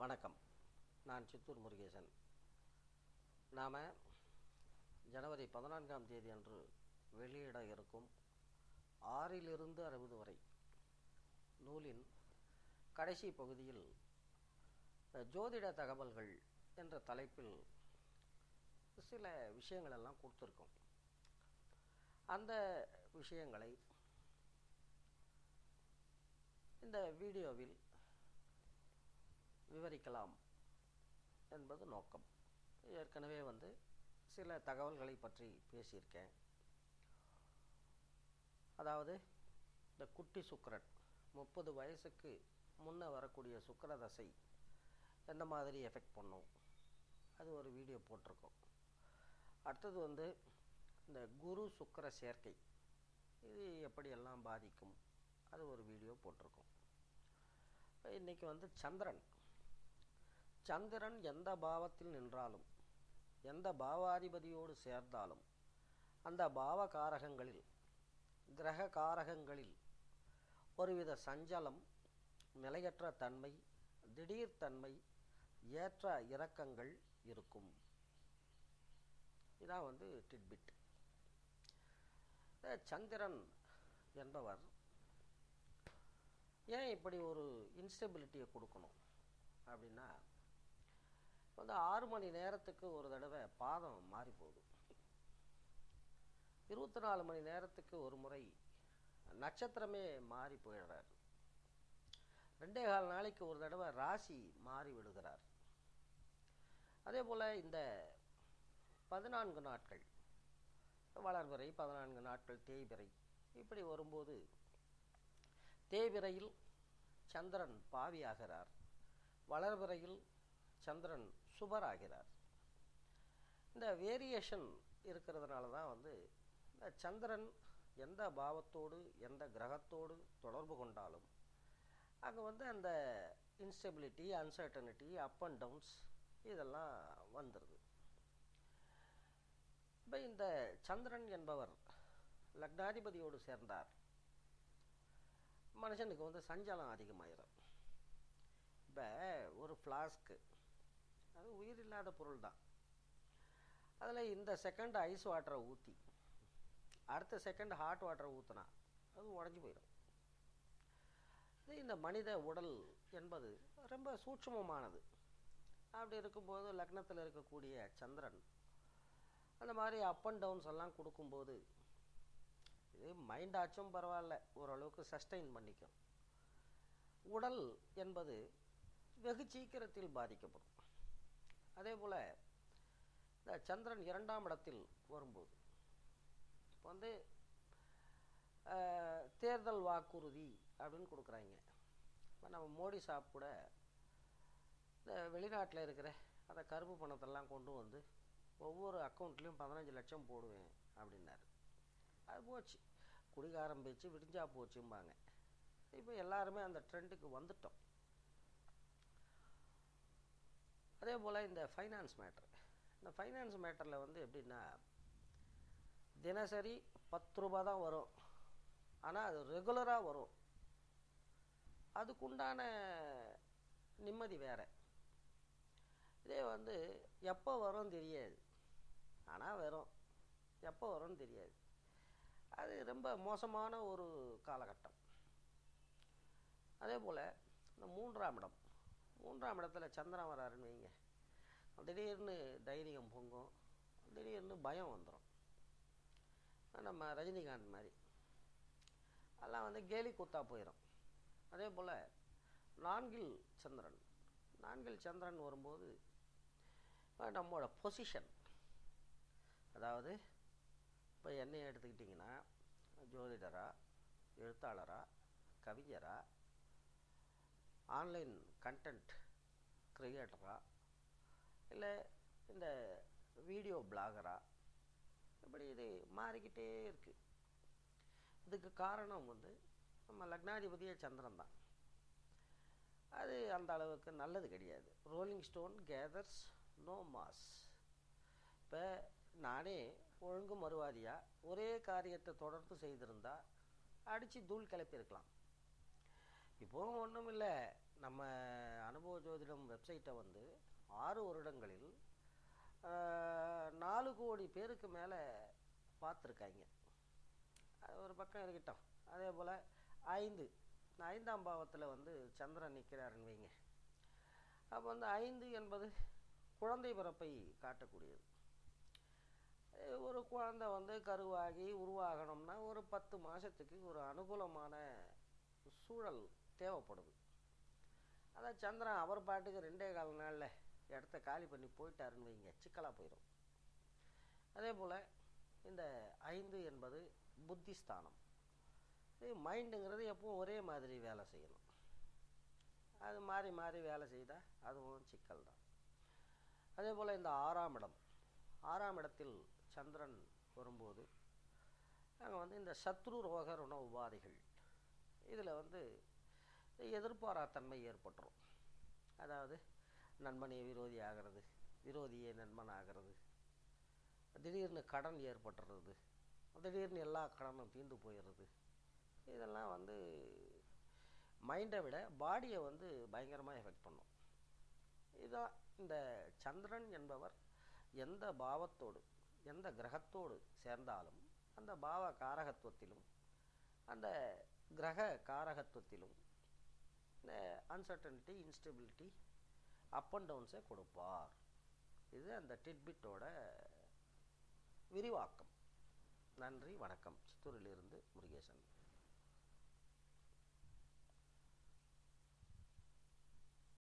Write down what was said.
வணக்கம் நான் சித்தூர் முருகேசன் நாம் ஜனவரி பதினான்காம் தேதி அன்று வெளியிட இருக்கும் ஆறிலிருந்து அறுபது வரை நூலின் கடைசி பகுதியில் அஹ், ஜோதிட தகவல்கள் என்ற தலைப்பில் சில விஷயங்கள் எல்லாம் கொடுத்துருக்கோம் அந்த விஷயங்களை இந்த வீடியோவில் விவரிக்கலாம் என்பது நோக்கம் ஏற்கனவே வந்து சில தகவல்களை பற்றி பேசியிருக்கேன் அதாவது இந்த குட்டி சுக்கிரன் முப்பது வயசுக்கு முன்ன வரக்கூடிய சுக்கிர தசை எந்த மாதிரி எஃபெக்ட் பண்ணும் அது ஒரு வீடியோ போட்டிருக்கோம் அடுத்தது வந்து இந்த குரு சுக்கிர சேர்க்கை இது எப்படியெல்லாம் பாதிக்கும் அது ஒரு வீடியோ போட்டிருக்கோம் இன்றைக்கி வந்து சந்திரன் சந்திரன் எந்த பாவத்தில் நின்றாலும் எந்த பாவாதிபதியோடு சேர்ந்தாலும் அந்த பாவ காரகங்களில் கிரக காரகங்களில் ஒருவித சஞ்சலம் நிலையற்ற தன்மை திடீர் தன்மை ஏற்ற இறக்கங்கள் இருக்கும் இதான் வந்து டிட்பிட் இந்த சந்திரன் என்பவர் ஏன் இப்படி ஒரு இன்ஸ்டெபிலிட்டியை கொடுக்கணும் அப்படின்னா வந்து ஆறு மணி நேரத்துக்கு ஒரு தடவை பாதம் மாறி போகுது இருபத்தி நாலு மணி நேரத்துக்கு ஒரு முறை நட்சத்திரமே மாறி போயிடுறார் ரெண்டே கால் நாளைக்கு ஒரு தடவை ராசி மாறி விடுகிறார் அதே போல் இந்த பதினான்கு நாட்கள் வளர்பிறை பதினான்கு நாட்கள் தேய்பிறை இப்படி வரும்போது தேய்பிறையில் சந்திரன் பாவியாகிறார் வளர்பிறையில் சந்திரன் சுபராகிறார் இந்த வேரியேஷன் இருக்கிறதுனால தான் வந்து இந்த சந்திரன் எந்த பாவத்தோடு எந்த கிரகத்தோடு தொடர்பு கொண்டாலும் அங்கே வந்து அந்த instability uncertainty up and downs இதெல்லாம் வந்துடுது இப்போ இந்த சந்திரன் என்பவர் லக்னாதிபதியோடு சேர்ந்தார் மனுஷனுக்கு வந்து சஞ்சலம் அதிகமாயிரும் இப்போ ஒரு ஃப்ளாஸ்க்கு அது உயிர் இல்லாத பொருள் தான் அதில் இந்த செகண்ட் ஐஸ் வாட்டரை ஊற்றி அடுத்த செகண்ட் ஹாட் வாட்டரை ஊற்றினா அது உடஞ்சி போயிடும் இது இந்த மனித உடல் என்பது ரொம்ப சூட்சமமானது அப்படி இருக்கும்போது லக்னத்தில் இருக்கக்கூடிய சந்திரன் அந்த மாதிரி அப் அண்ட் டவுன்ஸ் எல்லாம் கொடுக்கும்போது இது மைண்ட் ஆச்சும் பரவாயில்ல ஓரளவுக்கு சஸ்டைன் பண்ணிக்கும் உடல் என்பது வெகு சீக்கிரத்தில் பாதிக்கப்படும் அதே போல் இந்த சந்திரன் இரண்டாம் இடத்தில் வரும்போது இப்போ வந்து அஹ், தேர்தல் வாக்குறுதி அப்படின்னு கொடுக்குறாங்க இப்போ நம்ம மோடி சாப் கூட இந்த வெளிநாட்டில் இருக்கிற அந்த கருப்பு பணத்தெல்லாம் கொண்டு வந்து ஒவ்வொரு அக்கௌண்ட்லேயும் பதினஞ்சு லட்சம் போடுவேன் அப்படின்னாரு அது போச்சு குடிகாரம் பேச்சு விடிஞ்சா போச்சும்பாங்க இப்போ எல்லாருமே அந்த ட்ரெண்டுக்கு வந்துட்டோம் அதே போல் இந்த ஃபைனான்ஸ் மேட்ரு இந்த ஃபைனான்ஸ் மேட்டரில் வந்து எப்படின்னா தினசரி பத்து ரூபா தான் வரும் ஆனால் அது ரெகுலராக வரும் அதுக்குண்டான நிம்மதி வேற இதே வந்து எப்போ வரும் தெரியாது ஆனால் வரும் எப்போ வரும்னு தெரியாது அது ரொம்ப மோசமான ஒரு காலகட்டம் அதே போல் இந்த மூன்றாம் இடம் மூன்றாம் இடத்துல சந்திரன் வராருன்னு வைங்க திடீர்னு தைரியம் பொங்கும் திடீர்னு பயம் வந்துடும் நம்ம ரஜினிகாந்த் மாதிரி அதெல்லாம் வந்து கேலி கூத்தா போயிடும் அதே போல் நான்கில் சந்திரன் நான்கில் சந்திரன் வரும்போது இப்ப நம்மளோட பொசிஷன் அதாவது இப்போ என்னைய எடுத்துக்கிட்டிங்கன்னா ஜோதிடரா எழுத்தாளரா கவிஞரா ஆன்லைன் கண்டென்ட் க்ரியேட்டரா இல்லை இந்த வீடியோ பிளாகரா இப்படி இது மாறிக்கிட்டே இருக்குது இதுக்கு காரணம் வந்து நம்ம லக்னாதிபதியே சந்திரன் தான் அது அந்த அளவுக்கு நல்லது கிடையாது rolling stone gathers no moss இப்போ நானே ஒழுங்கு மறுவாதியாக ஒரே காரியத்தை தொடர்ந்து செய்திருந்தா அடித்து தூள் கிளப்பியிருக்கலாம் இப்போவும் ஒன்றும் இல்லை நம்ம அனுபவ ஜோதிடம் வெப்சைட்டை வந்து ஆறு வருடங்களில் ஆஹ், நாலு கோடி பேருக்கு மேலே பார்த்துருக்காங்க அது ஒரு பக்கம் இருக்கட்டும் அதே போல் ஐந்து இந்த ஐந்தாம் பாவத்தில் வந்து சந்திரன் நிற்கிறாருன்னு வைங்க அப்போ வந்து ஐந்து என்பது குழந்தை பிறப்பை காட்டக்கூடியது அஹ் ஒரு குழந்தை வந்து கருவாகி உருவாகணும்னா ஒரு பத்து மாதத்துக்கு ஒரு அனுகூலமான சூழல் தேவைப்படுது அதான் சந்திரன் அவர் பாட்டுக்கு ரெண்டே கால் நாளில் இடத்த காலி பண்ணி போயிட்டாருன்னு வைங்க சிக்கலாக போயிடும் அதே போல் இந்த ஐந்து என்பது புத்திஸ்தானம் இது மைண்டுங்கிறது எப்பவும் ஒரே மாதிரி வேலை செய்யணும் அது மாறி மாறி வேலை செய்தால் அதுவும் சிக்கல் தான் அதே போல் இந்த ஆறாம் இடம் ஆறாம் இடத்தில் சந்திரன் வரும்போது அங்கே வந்து இந்த சத்ரு ரோக ருண உபாதைகள் இதில் வந்து எதிர்பாராத்தன்மை ஏற்பட்டுரும் அதாவது நண்பனே விரோதி ஆகிறது விரோதியே நண்பன் ஆகிறது திடீர்னு கடன் ஏற்பட்டுறது திடீர்னு எல்லா கடனும் தீர்ந்து போயிடுறது இதெல்லாம் வந்து மைண்டை விட பாடியை வந்து பயங்கரமாக எஃபெக்ட் பண்ணும் இதான் இந்த சந்திரன் என்பவர் எந்த பாவத்தோடு எந்த கிரகத்தோடு சேர்ந்தாலும் அந்த பாவ காரகத்துவத்திலும் அந்த கிரக காரகத்துவத்திலும் இந்த அன்சர்டனிட்டி இன்ஸ்டபிலிட்டி அப் அண்ட் டவுன்ஸை கொடுப்பார் இது அந்த டிட்பிட்டோட விரிவாக்கம் நன்றி வணக்கம் சித்தூரிலிருந்து முருகேசன்